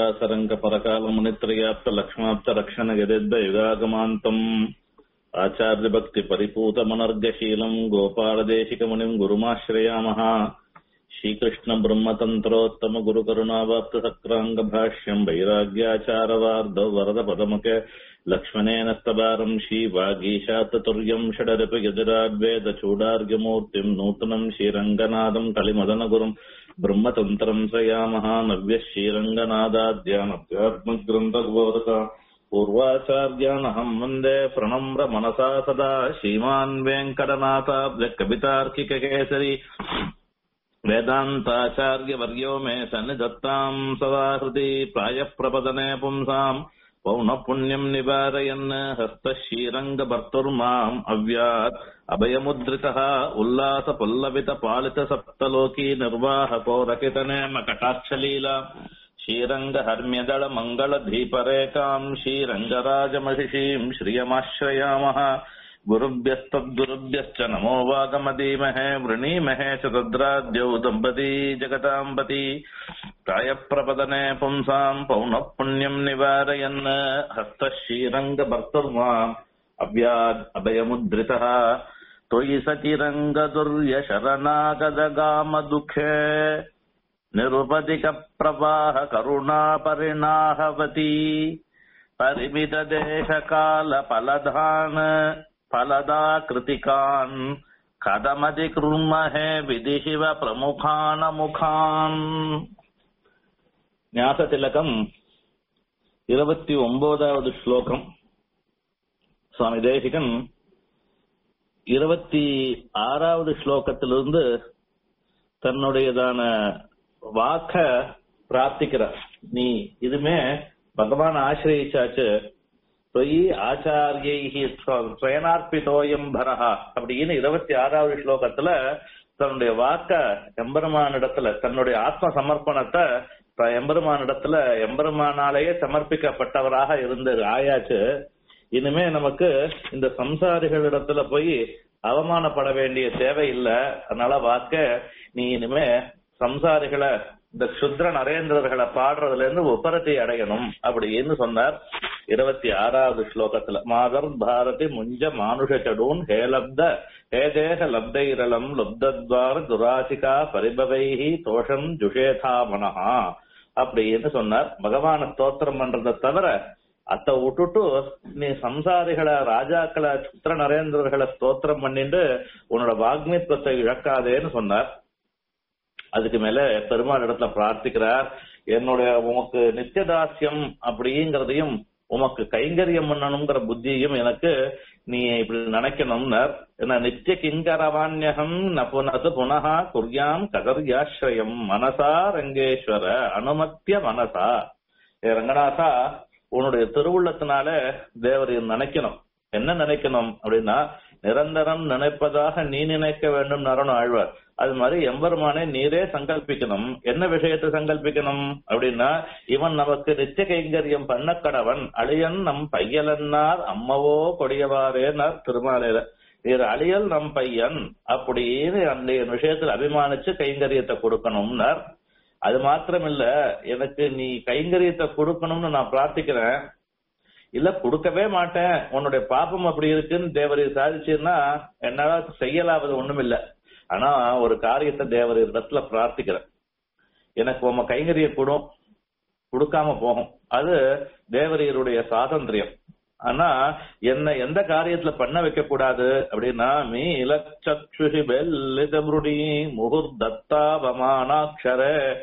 श्रीमदासरङ्गपरकालमुनित्रयाप्त लक्ष्माप्तलक्ष्मणगदिद्वयुगागमान्तम् आचार्यभक्तिपरिपूतमनर्गशीलम् गोपालदेशिकमुनिम् गुरुमाश्रयामः श्रीकृष्णब्रह्मतन्त्रोत्तमगुरुकरुणावाप्तसक्राङ्गभाष्यम् वैराग्याचारवार्धौ वरदपदमुखे लक्ष्मणेन स्तवारम् श्रीवागीशाततुर्यम् षडरिपि यजुराद्वेदचूडार्घ्यमूर्तिम् नूतनम् श्रीरङ्गनाथम् कलिमदनगुरुम् ब्रह्मतन्त्रम् श्रयामः नव्यः श्रीरङ्गनादाद्यानभ्यात्मग्रन्थबोधक पूर्वाचार्यानहम् वन्दे प्रणम्र मनसा सदा श्रीमान् वेङ्कटनाथाब्जकवितार्किककेसरी वेदान्ताचार्यवर्यो मे सन्निधत्ताम् सदा हृदि प्रायः प्रपदने पुंसाम् पौनःपुण्यम् निवारयन् हस्तशीरङ्गभर्तुर्माम् अव्यात् अभयमुद्रितः उल्लासपल्लवितपालितसप्तलोकी निर्वाहको रकितनेम कटाक्षलीला श्रीरङ्गहर्म्यदळमङ्गलधीपरेकाम् श्रीरङ्गराजमहिषीम् श्रियमाश्रयामः गुरुभ्यस्तद्गुरुभ्यश्च नमो वागमदीमहे वृणीमहे च तद्राद्यौ दम्पती जगताम्बती प्रायप्रपदने पुंसाम् पौनः पुण्यम् निवारयन् हस्तः श्रीरङ्गभर्तुर्माम् अव्याद् अभयमुद्रितः त्वयि सचिरङ्गदुर्यशरणागदगामदुःखे निरुपदिकप्रवाह करुणापरिणाहवती परिमितदेशकालफलधान् फलदाकृतिकान् कथमधिकृर्महे विधिशिव பிரமுகானமுகான் ஞாச திலகம் இருபத்தி ஒன்பதாவது ஸ்லோகம் சுவாமி தேசிகன் இருபத்தி ஆறாவது ஸ்லோகத்திலிருந்து தன்னுடையதான வாக்க பிரார்த்திக்கிறார் நீ இதுமே பகவான் ஆசிரியிச்சாச்சு தொய் ஆச்சாரியை ஸ்வயனார்பிதோயம் பரஹா அப்படின்னு இருபத்தி ஆறாவது ஸ்லோகத்துல தன்னுடைய வாக்க எம்பெருமானிடத்துல தன்னுடைய ஆத்ம சமர்ப்பணத்தை எம்பெருமானிடத்துல எம்பெருமானாலேயே சமர்ப்பிக்கப்பட்டவராக இருந்து ஆயாச்சு இனிமே நமக்கு இந்த சம்சாரிகளிடத்துல போய் அவமானப்பட வேண்டிய தேவை இல்லை அதனால வாக்க நீ இனிமே சம்சாரிகளை இந்த சுத்ர நரேந்திரர்களை பாடுறதுல இருந்து உபரத்தை அடையணும் அப்படின்னு சொன்னார் இருபத்தி ஆறாவது ஸ்லோகத்துல மாதர் பாரதி முஞ்ச மானுஷ சடூன் ஹே லப்த ஹே தேக லப்தைரலம் லப்தத்வார துராசிகா பரிபவைஹி தோஷம் ஜுஷேதா மனஹா அப்படின்னு சொன்னார் பகவான ஸ்தோத்திரம் பண்றதை தவிர அத்த விட்டுட்டு நீ சம்சாரிகளை ராஜாக்களை சுத்திர நரேந்திரர்களை ஸ்தோத்திரம் பண்ணிட்டு உன்னோட வாக்மித்வத்தை இழக்காதேன்னு சொன்னார் அதுக்கு மேல பெருமாள் இடத்துல பிரார்த்திக்கிறார் என்னுடைய உமக்கு நித்தியதாசியம் அப்படிங்கறதையும் உமக்கு கைங்கரியம் பண்ணணுங்கிற புத்தியையும் எனக்கு நீ இப்படி நினைக்கணும்னர் என்ன நித்திய கிங்கரவான்யகம் நபுனது புனகா குர்யாம் கதர்யாஸ்ரயம் மனசா ரங்கேஸ்வர அனுமத்திய மனசா ஏ ரங்கநாதா உன்னுடைய திருவுள்ளத்தினால தேவர் நினைக்கணும் என்ன நினைக்கணும் அப்படின்னா நிரந்தரம் நினைப்பதாக நீ நினைக்க வேண்டும் நரணும் ஆழ்வார் அது மாதிரி எம்பெருமானே நீரே சங்கல்பிக்கணும் என்ன விஷயத்தை சங்கல்பிக்கணும் அப்படின்னா இவன் நமக்கு நித்திய கைங்கரியம் பண்ண கடவன் அழியன் நம் பையலன்னார் அம்மவோ கொடியவாரேனார் திருமாலையில நீர் அழியல் நம் பையன் அப்படின்னு அந்த விஷயத்தில் அபிமானிச்சு கைங்கரியத்தை கொடுக்கணும்னார் அது மாத்திரம் இல்ல எனக்கு நீ கைங்கரியத்தை கொடுக்கணும்னு நான் பிரார்த்திக்கிறேன் இல்ல கொடுக்கவே மாட்டேன் உன்னுடைய பாப்பம் அப்படி இருக்குன்னு தேவரி சாதிச்சுன்னா என்னால செய்யலாவது ஒண்ணும் இல்ல ஆனா ஒரு காரியத்தை தேவர் இடத்துல பிரார்த்திக்கிறேன் எனக்கு உம கைங்கரிய கொடும் கொடுக்காம போகும் அது தேவரியருடைய சாதந்திரியம் ஆனா என்ன எந்த காரியத்துல பண்ண வைக்க கூடாது அப்படின்னா மீ இலச்சக்ஷுஷி பெல்லிதமுடி முகுர்தத்தாவமானாட்சர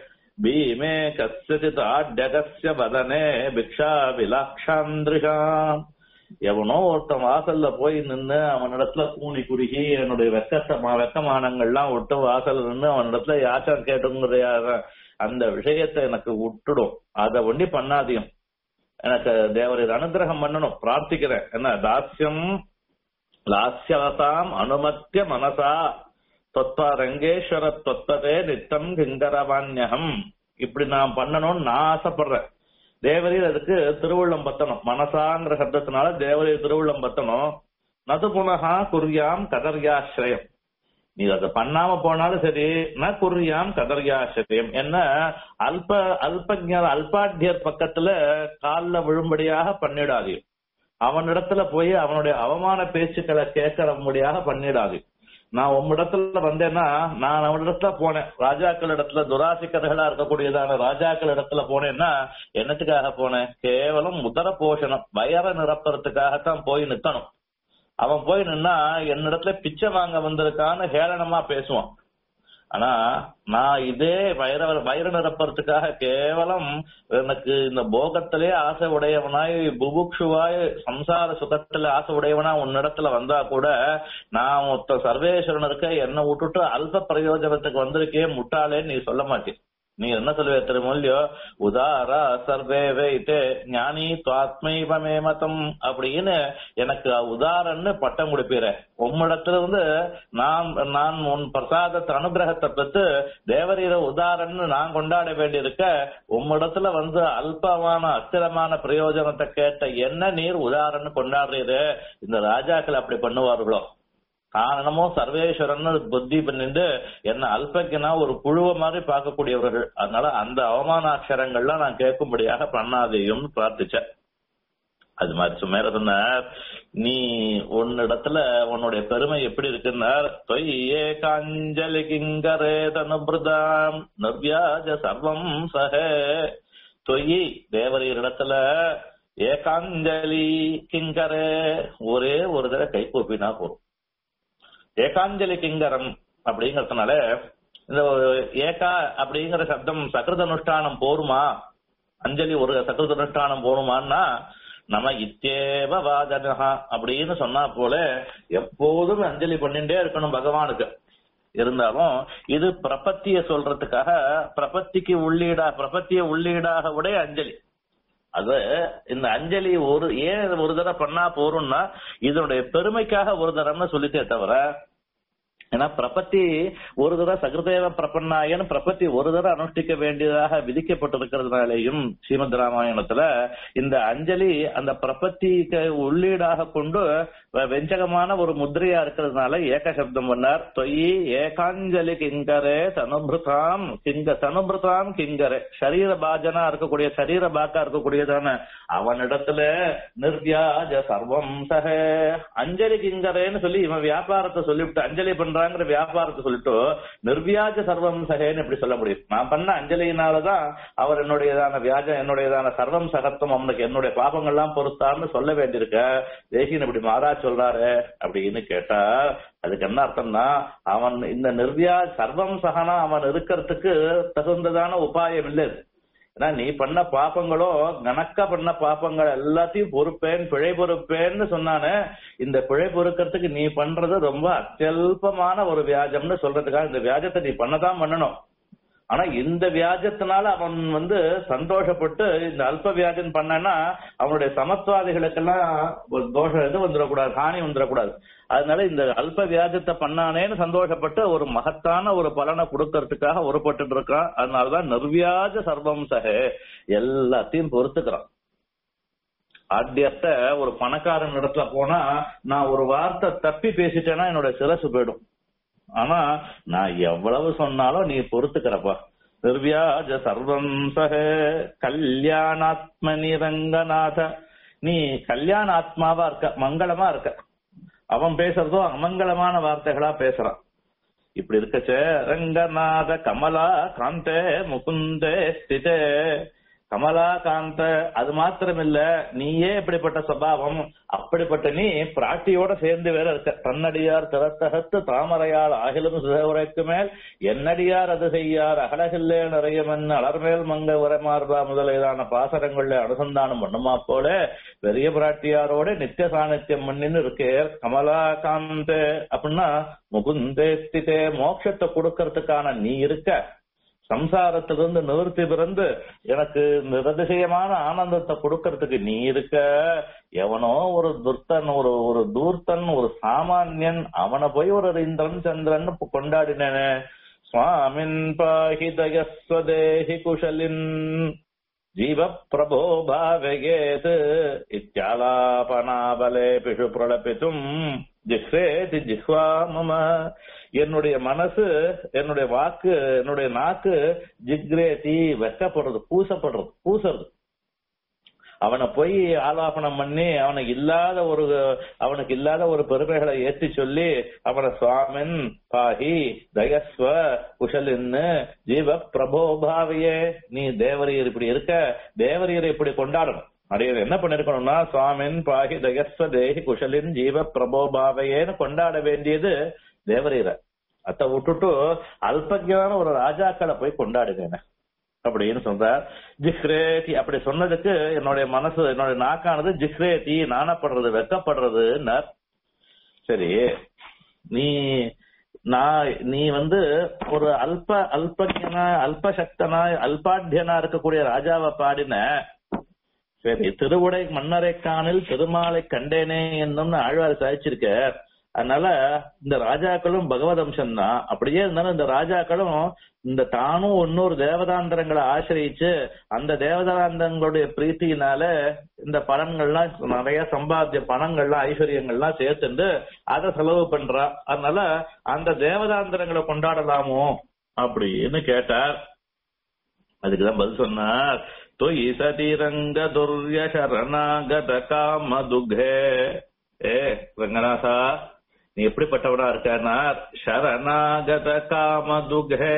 பீமே கசித் ஆட்யகஸ்ய வதனே பிக்ஷா விலாக்ஷாந்திரிகாம் எவனோ ஒருத்தன் வாசல்ல போய் நின்னு அவனிடத்துல கூணி குறுகி என்னுடைய வெக்கத்த வெக்கமானங்கள்லாம் விட்டு வாசல்ல நின்று அவனிடத்துல யாச்சம் கேட்டுங்கிற அந்த விஷயத்தை எனக்கு விட்டுடும் அதை ஒண்டி பண்ணாதியும் எனக்கு தேவரீர் அனுகிரகம் பண்ணணும் பிரார்த்திக்கிறேன் என்ன தாஸ்யம் லாஸ்யவசாம் அனுமத்திய மனசா தொத்வா ரங்கேஸ்வர தொத்ததே நித்தம் கிங்கரவான்யகம் இப்படி நான் பண்ணணும்னு நான் ஆசைப்படுறேன் தேவரீர் அதுக்கு திருவுள்ளம் பத்தணும் மனசாங்கிற சப்தத்தினால தேவரீர் திருவுள்ளம் பத்தணும் நது புனகா குர்யாம் கதர்யாஸ்ரயம் நீ அதை பண்ணாம போனாலும் சரி ந குறியாம் கதர்யாசரியம் என்ன அல்ப அல்பஜ அல்பாட்டியர் பக்கத்துல கால்ல விழும்படியாக பண்ணிடாதீ அவனிடத்துல போய் அவனுடைய அவமான பேச்சுக்களை கேட்கறபடியாக பண்ணிடாது நான் உம்மிடத்துல வந்தேன்னா நான் அவனிடத்துல போனேன் ராஜாக்கள் இடத்துல துராசிக்கர்களா இருக்கக்கூடியதான ராஜாக்கள் இடத்துல போனேன்னா என்னத்துக்காக போனேன் கேவலம் உதர போஷணம் வயர நிரப்புறதுக்காகத்தான் போய் நிக்கணும் அவன் போய் நின்னா என்னிடத்துல பிச்சை வாங்க வந்திருக்கான்னு ஹேளனமா பேசுவான் ஆனா நான் இதே வயிற வயிறு நிரப்புறதுக்காக கேவலம் எனக்கு இந்த போகத்திலே ஆசை உடையவனாய் புபுக்ஷுவாய் சம்சார சுகத்துல ஆசை உடையவனா உன்னிடத்துல வந்தா கூட நான் மொத்த சர்வேஸ்வரன் இருக்க என்னை விட்டுட்டு அல்ப பிரயோஜனத்துக்கு வந்திருக்கே முட்டாளே நீ சொல்ல மாட்டேன் நீ என்ன சொல்லுவே திருமொழியோ உதாரா சர்வே வைத்தே ஞானி துவாத்மைவமே மதம் அப்படின்னு எனக்கு உதாரன்னு பட்டம் கொடுப்பீர உம்மிடத்துல இருந்து நான் நான் உன் பிரசாதத்தை அனுகிரகத்தை பெற்று தேவரீர உதாரன்னு நான் கொண்டாட வேண்டியிருக்க உம்மிடத்துல வந்து அல்பமான அஸ்திரமான பிரயோஜனத்தை கேட்ட என்ன நீர் உதாரன்னு கொண்டாடுறீரு இந்த ராஜாக்கள் அப்படி பண்ணுவார்களோ காரணமோ சர்வேஸ்வரன் புத்தி பண்ணிட்டு என்ன அல்பக்கினா ஒரு புழுவ மாதிரி பார்க்கக்கூடியவர்கள் அதனால அந்த அவமானாட்சரங்கள்லாம் நான் கேட்கும்படியாக பண்ணாதேயும் பிரார்த்திச்சேன் அது மாதிரி மேல சொன்னார் நீ உன்னிடத்துல உன்னுடைய பெருமை எப்படி இருக்குன்னார் தொய்யே காஞ்சலி கிங்கரே தனுபிரதாம் நிர்வியாஜ சர்வம் சஹே தொய்யி தேவரீரிடத்துல ஏகாஞ்சலி கிங்கரே ஒரே ஒரு தடவை கை கூப்பினா போதும் ஏகாஞ்சலி கிங்கரம் அப்படிங்கறதுனால இந்த ஒரு ஏகா அப்படிங்கிற சப்தம் சகிருத அனுஷ்டானம் போருமா அஞ்சலி ஒரு சகிருத அனுஷ்டானம் போருமான்னா நம்ம இத்தேவ வாதனஹா அப்படின்னு சொன்னா போல எப்போதும் அஞ்சலி பண்ணிட்டே இருக்கணும் பகவானுக்கு இருந்தாலும் இது பிரபத்திய சொல்றதுக்காக பிரபத்திக்கு உள்ளீடா பிரபத்திய உள்ளீடாக உடைய அஞ்சலி அது இந்த அஞ்சலி ஒரு ஏன் ஒரு தடவை பண்ணா போறோம்னா இதனுடைய பெருமைக்காக ஒரு தடவைன்னு சொல்லிட்டே தவிர ஏன்னா பிரபத்தி ஒரு தடவை சகிருதேவ பிரபன்னாயன் பிரபத்தி ஒரு தடவை அனுஷ்டிக்க வேண்டியதாக விதிக்கப்பட்டிருக்கிறதுனாலேயும் ஸ்ரீமத் ராமாயணத்துல இந்த அஞ்சலி அந்த பிரபத்திக்கு உள்ளீடாக கொண்டு வெஞ்சகமான ஒரு முத்திரையா இருக்கிறதுனால ஏக சப்தம் பண்ணார் தொயி ஏகாஞ்சலி கிங்கரே தனுபிருதாம் கிங்க தனுபிருதாம் கிங்கரே சரீர பாஜனா இருக்கக்கூடிய சரீர பாக்கா இருக்கக்கூடியதான அவனிடத்துல நிர்வியாஜ சர்வம் சக அஞ்சலி கிங்கரேன்னு சொல்லி இவன் வியாபாரத்தை சொல்லிவிட்டு அஞ்சலி பண்றாங்கிற வியாபாரத்தை சொல்லிட்டு நிர்வியாஜ சர்வம் சகேன்னு எப்படி சொல்ல முடியும் நான் பண்ண அஞ்சலியினாலதான் அவர் என்னுடையதான வியாஜம் என்னுடையதான சர்வம் சகத்துவம் அவனுக்கு என்னுடைய பாபங்கள்லாம் பொறுத்தார்னு சொல்ல வேண்டியிருக்க தேசியன் இப்படி மாறா சொல்றாரு அப்படின்னு கேட்டா அதுக்கு என்ன அர்த்தம்னா அவன் இந்த நிர்வியா சர்வம் சகனா அவன் இருக்கிறதுக்கு தகுந்ததான உபாயம் இல்லை ஏன்னா நீ பண்ண பாப்பங்களோ கணக்கா பண்ண பாப்பங்கள் எல்லாத்தையும் பொறுப்பேன் பிழை பொறுப்பேன்னு சொன்னானே இந்த பிழை பொறுக்கிறதுக்கு நீ பண்றது ரொம்ப அத்தியல்பமான ஒரு வியாஜம்னு சொல்றதுக்காக இந்த வியாஜத்தை நீ பண்ணதான் பண்ணணும் ஆனா இந்த வியாஜத்தினால அவன் வந்து சந்தோஷப்பட்டு இந்த அல்ப வியாஜம் பண்ணனா அவனுடைய சமத்துவாதிகளுக்கெல்லாம் ஒரு தோஷம் எது வந்துடக்கூடாது ஹானி வந்துடக்கூடாது அதனால இந்த அல்ப வியாஜத்தை பண்ணானேன்னு சந்தோஷப்பட்டு ஒரு மகத்தான ஒரு பலனை கொடுக்கறதுக்காக ஒருப்பட்டு இருக்கான் அதனாலதான் நிர்வியாஜ சர்வம் சக எல்லாத்தையும் பொறுத்துக்கிறான் ஆத்தியத்த ஒரு பணக்காரன் இடத்துல போனா நான் ஒரு வார்த்தை தப்பி பேசிட்டேன்னா என்னோட சிரசு போயிடும் ஆனா நான் எவ்வளவு சொன்னாலும் நீ பொறுத்துக்கிறப்பா நிர்வியாஜ சர்வம் சக கல்யாணாத்ம நிரங்கநாத நீ கல்யாண ஆத்மாவா இருக்க மங்களமா இருக்க அவன் பேசுறதோ அமங்கலமான வார்த்தைகளா பேசுறான் இப்படி இருக்கச்ச ரங்கநாத கமலா காந்தே முகுந்தே ஸ்திதே கமலா காந்த அது மாத்திரம் இல்ல நீயே இப்படிப்பட்ட சுபாவம் அப்படிப்பட்ட நீ பிராட்டியோட சேர்ந்து வேற இருக்க தன்னடியார் திறத்தகத்து தாமரையால் ஆகிலும் சுதவுரைக்கு மேல் என்னடியார் அது செய்யார் அகலகில்லே நிறையமன் அலர்மேல் மங்க உரைமார்பா முதலான பாசரங்கள்ல அனுசந்தானம் பண்ணுமா போல பெரிய பிராட்டியாரோட நித்திய சாநித்தியம் பண்ணின்னு இருக்கே கமலா காந்த அப்படின்னா முகுந்தே ஸ்திதே மோட்சத்தை கொடுக்கறதுக்கான நீ இருக்க சம்சாரத்திலிருந்து நிவர்த்தி பிறந்து எனக்கு நிரதிசயமான ஆனந்தத்தை கொடுக்கறதுக்கு நீ இருக்க எவனோ ஒரு துர்த்தன் ஒரு ஒரு தூர்த்தன் ஒரு சாமானியன் அவனை போய் ஒரு இந்திரன் சந்திரன் கொண்டாடினேனே சுவாமின் பாஹி தயஸ்வதேஹி குஷலின் ஜீவ பிரபோ பாவயேத் இத்தியாலாபனாபலே பிஷு பிரளபித்தும் ஜிஹ்ரேதி ஜிஹ்வா மம என்னுடைய மனசு என்னுடைய வாக்கு என்னுடைய நாக்கு ஜிக்ரேதி வெக்கப்படுறது பூசப்படுறது பூசறது அவனை போய் ஆலாபனம் பண்ணி அவனுக்கு இல்லாத ஒரு அவனுக்கு இல்லாத ஒரு பெருமைகளை ஏத்தி சொல்லி அவனை சுவாமின் பாஹி தயஸ்வ குஷலின்னு ஜீவ பிரபோபாவையே நீ தேவரீர் இப்படி இருக்க தேவரீரை இப்படி கொண்டாடணும் அடையது என்ன பண்ணிருக்கணும்னா சுவாமின் பாஹி தயஸ்வ தேஹி குஷலின் ஜீவ பிரபோபாவையேன்னு கொண்டாட வேண்டியது தேவரீரை அத்தை விட்டுட்டு அல்பஜான ஒரு ராஜாக்களை போய் கொண்டாடுங்க அப்படின்னு சொல்றார் ஜிஹ்ரேதி அப்படி சொன்னதுக்கு என்னுடைய மனசு என்னுடைய நாக்கானது ஜிஹ்ரேதி நாணப்படுறது வெக்கப்படுறதுன்னார் சரி நீ நான் நீ வந்து ஒரு அல்ப அல்பஜனா அல்பசக்தனா அல்பாட்யனா இருக்கக்கூடிய ராஜாவை பாடின சரி திருவுடை மன்னரை காணில் திருமாலை கண்டேனே என்னும் ஆழ்வார் சாதிச்சிருக்க அதனால இந்த ராஜாக்களும் பகவத் அம்சம் தான் அப்படியே இருந்தாலும் இந்த ராஜாக்களும் இந்த தானும் இன்னொரு தேவதாந்திரங்களை ஆசிரியிச்சு அந்த தேவதாந்தங்களுடைய பிரீத்தியினால இந்த பலன்கள்லாம் நிறைய சம்பாத்திய பணங்கள்லாம் ஐஸ்வர்யங்கள்லாம் சேர்த்துண்டு அதை செலவு பண்றா அதனால அந்த தேவதாந்திரங்களை கொண்டாடலாமோ அப்படின்னு கேட்டார் அதுக்குதான் பதில் சொன்னார் தொய் சதிரங்க துர்ய சரணாகத காம துகே ஏ ரங்கநாதா நீ எப்படிப்பட்டவனா இருக்கானா சரணாகத காம துகே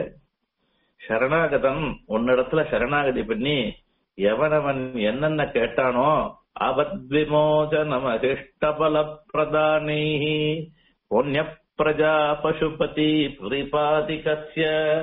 சரணாகதன் உன்னிடத்துல சரணாகதி பண்ணி எவனவன் என்னென்ன கேட்டானோ அவத்விமோசனமதிஷ்டபல பிரதானி புண்ணிய பிரஜா பசுபதி பிரிபாதிகஸ்ய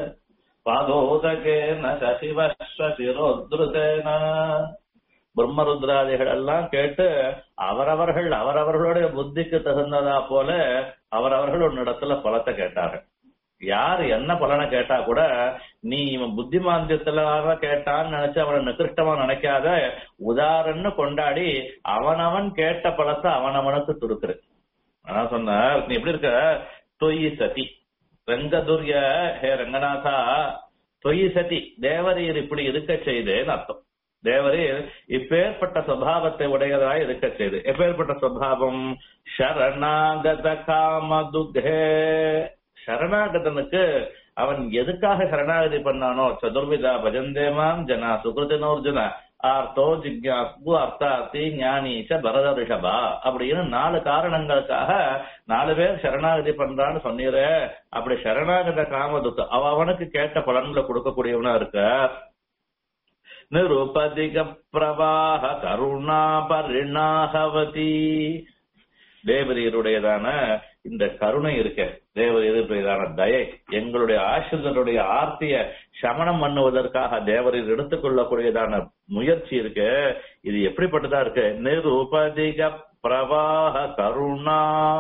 பாதோதகேன சசிவஸ்வசிரோத்ருதேன பிரம்மருத்ராதிகள் எல்லாம் கேட்டு அவரவர்கள் அவரவர்களுடைய புத்திக்கு தகுந்ததா போல அவரவர்கள் உன்னிடத்துல பலத்தை கேட்டார்கள் யார் என்ன பலனை கேட்டா கூட நீ இவன் புத்திமாந்தியத்துல கேட்டான்னு நினைச்சு அவனை நிகிருஷ்டமா நினைக்காத உதாரணன்னு கொண்டாடி அவனவன் கேட்ட பலத்தை அவனவனுக்கு துருக்குற அதான் சொன்னார் நீ எப்படி இருக்க தொய் சதி ரங்கதுர்ய ஹே ரங்கநாதா தொய் சதி தேவரீர் இப்படி இருக்க செய்தேன்னு அர்த்தம் தேவரீர் இப்பேற்பட்ட சுவாவத்தை உடையதாய் இருக்க செய்து எப்பேற்பட்ட சுவாவம் சரணாகத காமதுகே சரணாகதனுக்கு அவன் எதுக்காக சரணாகதி பண்ணானோ சதுர்விதா பஜந்தேமாம் ஜனா சுகிருதினோர்ஜுன ஆர்த்தோ ஜிக்யாசு அர்த்தார்த்தி ஞானீச்ச பரத ரிஷபா அப்படின்னு நாலு காரணங்களுக்காக நாலு பேர் சரணாகதி பண்றான்னு சொன்னீர அப்படி சரணாகத காமதுக்கு அவ அவனுக்கு கேட்ட பலன்களை கொடுக்கக்கூடியவனா இருக்க நிருபதிக பிரவாக கருணா பரிணாகவதி தேவரீருடையதான இந்த கருணை இருக்க தேவரீருடையதான தயை எங்களுடைய ஆசிரியருடைய ஆர்த்திய சமணம் பண்ணுவதற்காக தேவரீர் எடுத்துக்கொள்ளக்கூடியதான முயற்சி இருக்கு இது எப்படிப்பட்டதா இருக்கு நிருபதிக பிரவாக கருணா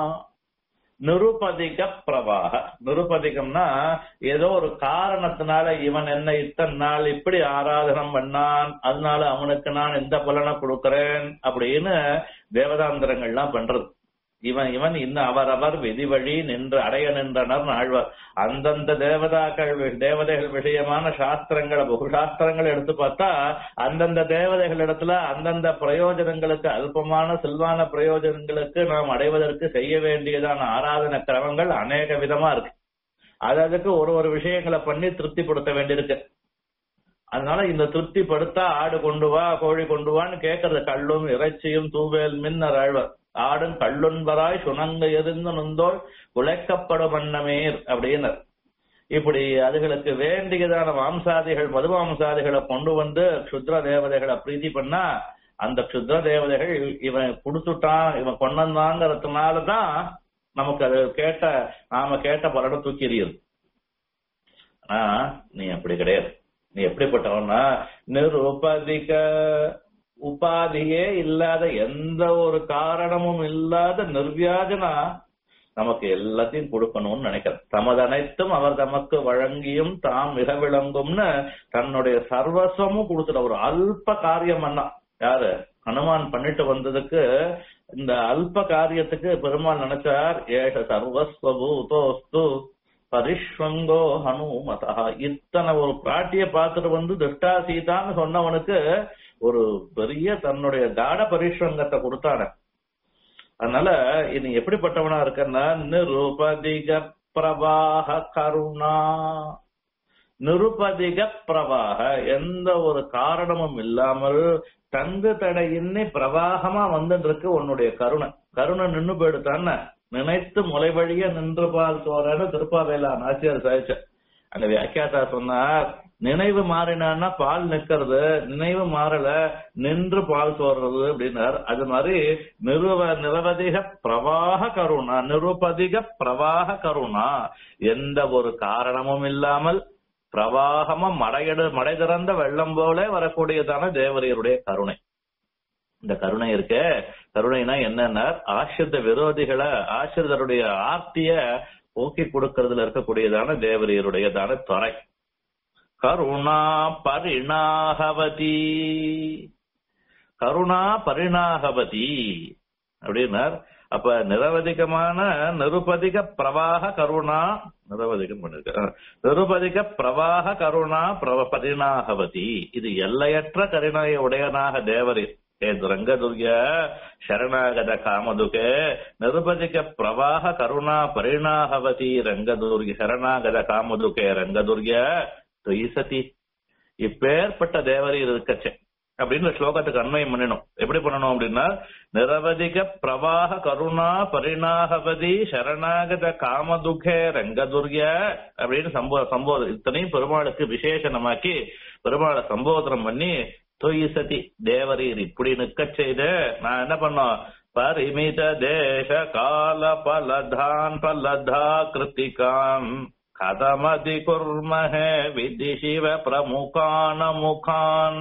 நிருபதிக பிரவாக நிருபதிகம்னா ஏதோ ஒரு காரணத்தினால இவன் என்ன இத்தனை நாள் இப்படி ஆராதனம் பண்ணான் அதனால அவனுக்கு நான் இந்த பலனை கொடுக்கறேன் அப்படின்னு தேவதாந்திரங்கள்லாம் பண்றது இவன் இவன் இன்னும் அவரவர் விதி வழி நின்று அடைய நின்றனர் ஆழ்வார் அந்தந்த தேவதாக்கள் தேவதைகள் விஷயமான சாஸ்திரங்களை பகு சாஸ்திரங்களை எடுத்து பார்த்தா அந்தந்த தேவதைகள் இடத்துல அந்தந்த பிரயோஜனங்களுக்கு அல்பமான செல்வான பிரயோஜனங்களுக்கு நாம் அடைவதற்கு செய்ய வேண்டியதான ஆராதன கிரமங்கள் அநேக விதமா இருக்கு அது அதுக்கு ஒரு ஒரு விஷயங்களை பண்ணி திருப்திப்படுத்த வேண்டியிருக்கு அதனால இந்த திருப்திப்படுத்தா ஆடு கொண்டு வா கோழி கொண்டு வான்னு கேட்கறது கல்லும் இறைச்சியும் தூவேல் மின்னர் ஆழ்வர் ஆடும் கள்ளுன்பராய் சுணங்க எதிர்ந்து நுந்தோள் உழைக்கப்படும் வண்ணமேர் அப்படின்னு இப்படி அதுகளுக்கு வேண்டியதான மாம்சாதிகள் மது மாம்சாதிகளை கொண்டு வந்து க்ஷுத்ர தேவதைகளை பிரீத்தி பண்ணா அந்த க்ஷுத்ர தேவதைகள் இவன் கொடுத்துட்டான் இவன் கொண்டாங்கிறதுனாலதான் நமக்கு அது கேட்ட நாம கேட்ட பலனை தூக்கி எறியுது ஆனா நீ அப்படி கிடையாது நீ எப்படிப்பட்டவன்னா நிருபதிக உபாதியே இல்லாத எந்த ஒரு காரணமும் இல்லாத நிர்வியாஜனா நமக்கு எல்லாத்தையும் கொடுக்கணும்னு நினைக்கிறேன் தமதனைத்தும் அவர் தமக்கு வழங்கியும் தாம் மிக விளங்கும்னு தன்னுடைய சர்வஸ்வமும் கொடுத்துட ஒரு அல்ப காரியம் பண்ணா யாரு ஹனுமான் பண்ணிட்டு வந்ததுக்கு இந்த அல்ப காரியத்துக்கு பெருமாள் நினைச்சார் ஏஷ சர்வஸ்வபூதோஸ்து பரிஷ்வங்கோ ஹனுமதா இத்தனை ஒரு பிராட்டிய பார்த்துட்டு வந்து திருஷ்டா சீதான்னு சொன்னவனுக்கு ஒரு பெரிய தன்னுடைய தாட பரிஷ்வங்கத்தை கொடுத்தான அதனால இது எப்படிப்பட்டவனா இருக்கன்னா நிருபதிக பிரவாக கருணா நிருபதிக பிரவாக எந்த ஒரு காரணமும் இல்லாமல் தங்கு தடையின்றி பிரவாகமா வந்துட்டு இருக்கு உன்னுடைய கருணை கருணை நின்னு போயிடுத்தான நினைத்து முளை வழிய நின்று பால் சோறன்னு திருப்பாவேலா நாச்சியார் சாய்ச்ச அந்த வியாக்கியாத்தா சொன்னார் நினைவு மாறினான்னா பால் நிக்கிறது நினைவு மாறல நின்று பால் சோறது அப்படின்னார் அது மாதிரி நிருவ நிரவதிக பிரவாக கருணா நிருபதிக பிரவாக கருணா எந்த ஒரு காரணமும் இல்லாமல் பிரவாகமா மடையடு மடை திறந்த வெள்ளம் போல வரக்கூடியதான தேவரையருடைய கருணை இந்த கருணை இருக்க கருணைனா என்னன்னா ஆசிரித விரோதிகளை ஆசிரிதருடைய ஆர்த்திய போக்கி கொடுக்கறதுல இருக்கக்கூடியதான தேவரையருடையதான துறை கருணா பரிணாகவதி கருணா பரிணாகவதி அப்படின்னார் அப்ப நிரவதிகமான நிருபதிக பிரவாக கருணா நிரவதிகம் பண்ணிருக்க நிருபதிக பிரவாக கருணா பிரவ பரிணாகவதி இது எல்லையற்ற கருணைய உடையனாக தேவரீர் ಹೇ ರಂಗದುರ್ಗ ಶರಣಾಗತ ಕಾಮದುಕೆ ನಿರುಪದಿಕ ಪ್ರವಾಹ ಕರುಣಾ ಪರಿಣಾಹವತಿ ರಂಗದುರ್ಗ ಶರಣಾಗத காமதுகே ರಂಗದುರ್ಗ துயிசதி இப்பேற்பட்ட தேவரீர் இருக்கச்சே அப்படின்னு ஸ்லோகத்துக்கு அன்வயம் பண்ணணும் எப்படி பண்ணணும் அப்படின்னா நிரவதிக பிரவாக கருணா பரிணாகவதி சரணாகத காமதுகே ரங்கதுர்ய அப்படின்னு சம்போ சம்போதம் இத்தனையும் பெருமாளுக்கு விசேஷனமாக்கி பெருமாளை சம்போதனம் பண்ணி தொய்சதி தேவரீர் இப்படி நிக்க செய்து நான் என்ன பண்ணோம் பரிமித தேச கால பலதான் பலதா கிருத்திகாம் கதமதி குர்மஹே விதி சிவ பிரமுகான முகான்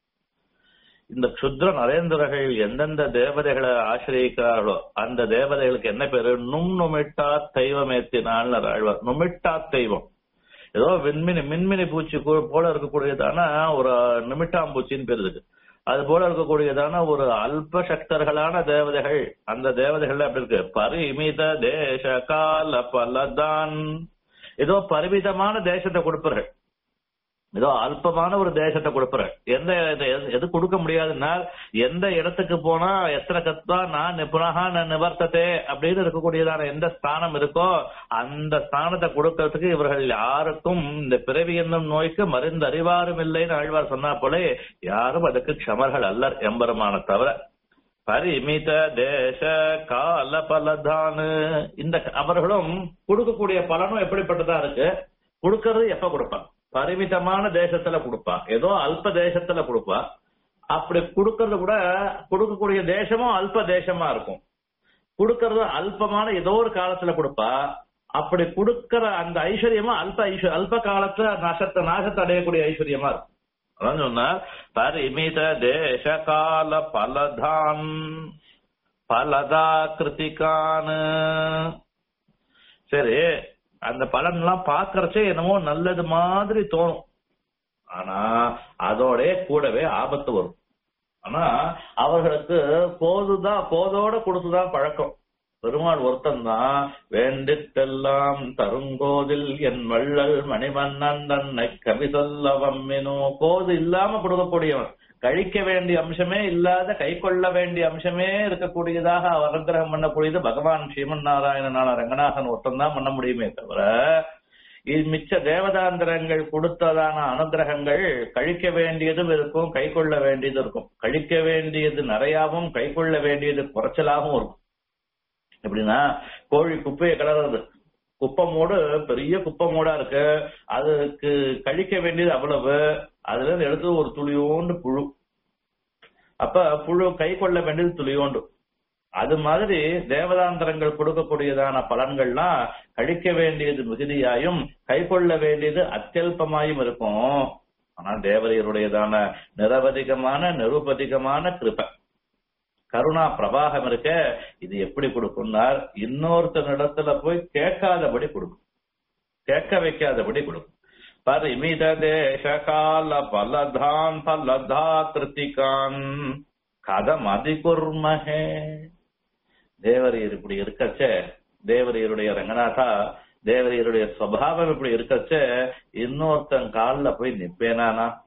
இந்த க்ஷுத்ர நரேந்திரர்கள் எந்தெந்த தேவதைகளை ஆசிரியக்கிறார்களோ அந்த தேவதைகளுக்கு என்ன பேரு நும் நுமிட்டா தெய்வமேத்தினான் ஆழ்வார் நுமிட்டா தெய்வம் ஏதோ விண்மினி மின்மினி பூச்சி போல இருக்கக்கூடியதான ஒரு நிமிட்டாம்பூச்சின்னு பேர் இருக்கு அது போல இருக்கக்கூடியதான ஒரு அல்ப சக்தர்களான தேவதைகள் அந்த தேவதைகள் அப்படி இருக்கு பரிமித தேச கால பலதான் ஏதோ பரிமிதமான தேசத்தை கொடுப்பார்கள் ஏதோ அல்பமான ஒரு தேசத்தை கொடுப்பாரு எந்த எது கொடுக்க முடியாதுன்னா எந்த இடத்துக்கு போனா எத்தனை கத்தா நான் புனகா நான் நிவர்த்ததே அப்படின்னு இருக்கக்கூடியதான எந்த ஸ்தானம் இருக்கோ அந்த ஸ்தானத்தை கொடுக்கறதுக்கு இவர்கள் யாருக்கும் இந்த பிறவி என்னும் நோய்க்கு மருந்து அறிவாரும் இல்லைன்னு ஆழ்வார் சொன்னா போல யாரும் அதுக்கு க்ஷமர்கள் அல்லர் எம்பெருமான தவிர பரிமித தேச கால பலதானு இந்த அவர்களும் கொடுக்கக்கூடிய பலனும் எப்படிப்பட்டதா இருக்கு கொடுக்கறது எப்ப கொடுப்பாங்க பரிமிதமான தேசத்துல கொடுப்பா ஏதோ அல்ப தேசத்துல கொடுப்பா அப்படி கொடுக்கறது கூட கொடுக்கக்கூடிய தேசமும் அல்ப தேசமா இருக்கும் கொடுக்கறது அல்பமான ஏதோ ஒரு காலத்துல கொடுப்பா அப்படி கொடுக்கற அந்த ஐஸ்வர்யமும் அல்ப ஐஸ்வர்ய அல்ப காலத்துல நாசத்தை நாசத்தை அடையக்கூடிய ஐஸ்வர்யமா இருக்கும் அதான் சொன்னார் பரிமித தேச கால பலதான் பலதா கிருத்திகான் சரி அந்த பலன் எல்லாம் பாக்குறச்சே என்னமோ நல்லது மாதிரி தோணும் ஆனா அதோட கூடவே ஆபத்து வரும் ஆனா அவர்களுக்கு போதுதான் போதோட கொடுத்துதான் பழக்கம் பெருமாள் ஒருத்தன் தான் வேண்டித்தெல்லாம் தருங்கோதில் என் வள்ளல் மணிமன்னன் தன்னை கவி சொல்ல வம்மினோ கோது இல்லாம கொடுக்கக்கூடியவன் கழிக்க வேண்டிய அம்சமே இல்லாத கை கொள்ள வேண்டிய அம்சமே இருக்கக்கூடியதாக அனுகிரகம் பண்ணக்கூடியது பகவான் ஸ்ரீமன் நாராயணனான ரங்கநாதன் ஒருத்தன் தான் பண்ண முடியுமே தவிர இது மிச்ச தேவதாந்திரங்கள் கொடுத்ததான அனுகிரகங்கள் கழிக்க வேண்டியதும் இருக்கும் கை கொள்ள வேண்டியது இருக்கும் கழிக்க வேண்டியது நிறையாவும் கை கொள்ள வேண்டியது குறைச்சலாகவும் இருக்கும் எப்படின்னா கோழி குப்பையை கிளறது குப்பமோடு பெரிய குப்பமோடா இருக்கு அதுக்கு கழிக்க வேண்டியது அவ்வளவு அதுல இருந்து எடுத்து ஒரு துளியோண்டு புழு அப்ப புழு கை கொள்ள வேண்டியது துளியோண்டு அது மாதிரி தேவதாந்திரங்கள் கொடுக்கக்கூடியதான பலன்கள்லாம் கழிக்க வேண்டியது மிகுதியாயும் கை கொள்ள வேண்டியது அத்தியல்பமாயும் இருக்கும் ஆனா தேவதையருடையதான நிரவதிகமான நிருபதிகமான கிருபை கருணா பிரவாகம் இருக்க இது எப்படி கொடுக்கும்னார் இன்னொருத்தனிடத்துல போய் கேட்காதபடி கொடுக்கும் கேட்க வைக்காதபடி கொடுக்கும் பரிமித தேச கால பலதான் பலதா கிருத்திகான் கதம் அதிகுர்மஹே தேவரீர் இப்படி இருக்கச்ச தேவரீருடைய ரங்கநாதா தேவரீருடைய சுவாவம் இப்படி இருக்கச்ச இன்னொருத்தன் காலில் போய் நிப்பேனானா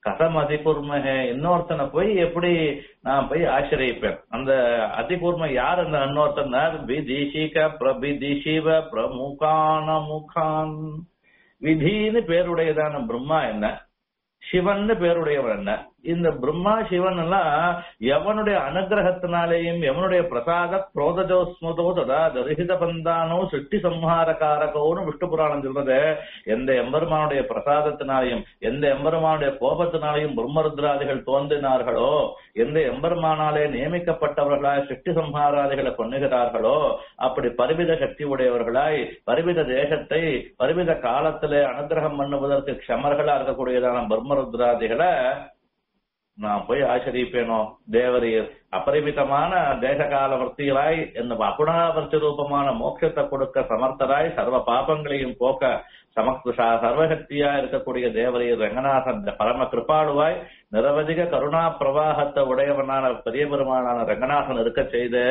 கதம் அதிகூர்மகே இன்னொருத்தனை போய் எப்படி நான் போய் ஆசிரியப்பேன் அந்த அதிகூர்ம யார் அந்த இன்னொருத்தன் விதிஷிக பிரபிதிஷிவ பிரமுகான முகான் விதின்னு பேருடையதான பிரம்மா என்ன சிவன் பேருடையவன் என்ன இந்த பிரம்மா சிவன் எல்லாம் எவனுடைய அனுகிரகத்தினாலேயும் எவனுடைய பிரசாத புரோதஜோ ஸ்மதோ ததா தரிசித பந்தானோ சிருஷ்டி சம்ஹாரகாரகோன்னு விஷ்ணு புராணம் சொல்றது எந்த எம்பெருமானுடைய பிரசாதத்தினாலையும் எந்த எம்பெருமானுடைய கோபத்தினாலையும் பிரம்மருத்ராதிகள் தோன்றினார்களோ எந்த எம்பெருமானாலே நியமிக்கப்பட்டவர்களாய் சிருஷ்டி சம்ஹாராதிகளை பண்ணுகிறார்களோ அப்படி பரிவித சக்தி உடையவர்களாய் பரிவித தேசத்தை பரிவித காலத்திலே அனுகிரகம் பண்ணுவதற்கு க்ஷமர்களா இருக்கக்கூடியதான பிரம்மருத்ராதிகளை நான் போய் ஆச்சரிப்பேனோ தேவரீர் அபரிமிதமான தேசகால வர்த்திகளாய் இந்த அகுணாவர்த்தி ரூபமான மோட்சத்தை கொடுக்க சமர்த்தராய் சர்வ பாபங்களையும் போக்க சமக்கு சர்வசக்தியா இருக்கக்கூடிய தேவரீர் ரங்கநாதன் பரம கிருபாளுவாய் நிரவதிக கருணா பிரவாகத்தை உடையவனான பெரிய பெருமானான ரங்கநாதன் இருக்க செய்து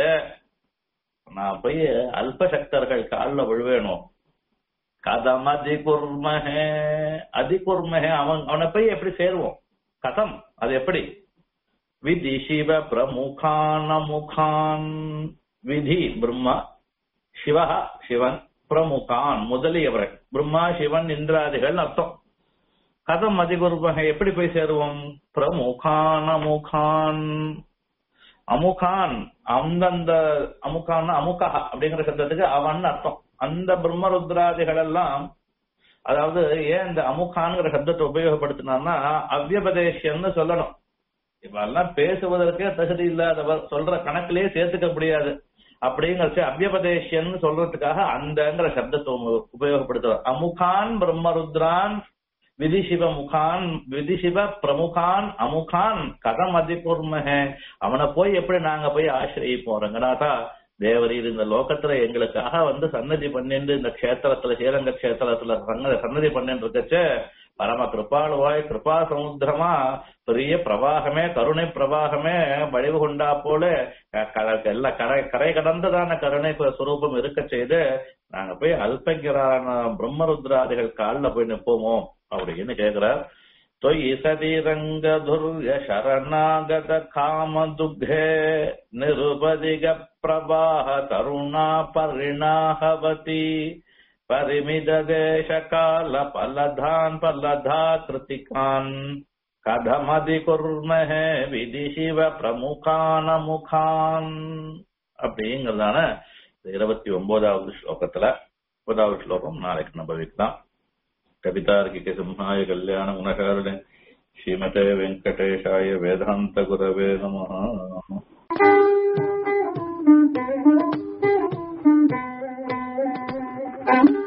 நான் போய் அல்பசக்தர்கள் காலில் விழுவேணும் கதம் அதிகுர்மஹே அதிகுர்மஹே அவன் அவனை போய் எப்படி சேருவோம் கதம் அது எப்படி விதி சிவ பிரமுகான முகான் விதி பிரம்மா சிவா சிவன் பிரமுகான் முதலியவர்கள் பிரம்மா சிவன் இந்திராதிகள் அர்த்தம் கதம் அதிகுர்மகை எப்படி போய் சேருவோம் பிரமுகான் அமுகான் அமுகான் அந்தந்த அமுகான் அமுகா அப்படிங்கிற சப்தத்துக்கு அவன் அர்த்தம் அந்த பிரம்மருத்ராதிகள் எல்லாம் அதாவது ஏன் இந்த அமுகான்ங்கிற சப்தத்தை உபயோகப்படுத்தினான்னா அவ்யபதேசியம்னு சொல்லணும் இவெல்லாம் பேசுவதற்கே தகுதி இல்லாதவர் சொல்ற கணக்கிலேயே சேர்த்துக்க முடியாது அப்படிங்கிறச்சு அவ்யபதேசியன்னு சொல்றதுக்காக அந்தங்கிற சப்தத்தை உபயோகப்படுத்துவார் அமுகான் பிரம்மருத்ரான் விதிசிவ முகான் விதிசிவ பிரமுகான் அமுகான் கதம் அதிபூர்மக அவனை போய் எப்படி நாங்க போய் ஆசிரியப்போம் ரங்கநாதா தேவரீர் இந்த லோகத்துல எங்களுக்காக வந்து சன்னதி பண்ணிட்டு இந்த கஷேத்திரத்துல ஸ்ரீரங்க கஷேத்திரத்துல சன்னதி பண்ணிட்டு இருக்கச்சு பரம கிருபாளுவாய் கிருபா சமுத்திரமா பெரிய பிரவாகமே கருணை பிரவாகமே வடிவு கொண்டா போல எல்லா கரை கரை கடந்ததான கருணை சுரூபம் இருக்க செய்து நாங்க போய் அல்பகிரான பிரம்மருத்ராதிகள் காலில் போய் நிற்போமோ அப்படின்னு கேக்குறார் त्वयि सतिरङ्गधुर्य शरणागत कामदुग्धे निरुपदिग प्रवाह तरुणा परिणाहवती परिमितदेशकाल फलधान् फलधा कृतिकान् கதமதிகுர்மஹே விதி சிவ பிரமுகான முகான் அப்படிங்கிறதான இருபத்தி ஒன்பதாவது ஸ்லோகத்துல முப்பதாவது ஸ்லோகம் நாளைக்கு நம்ம வைக்கலாம் कवितार्किक सिंहाय कल्याण गुणकारिणे श्रीमते वेङ्कटेशाय वेदान्त गुरवे नमः Thank you.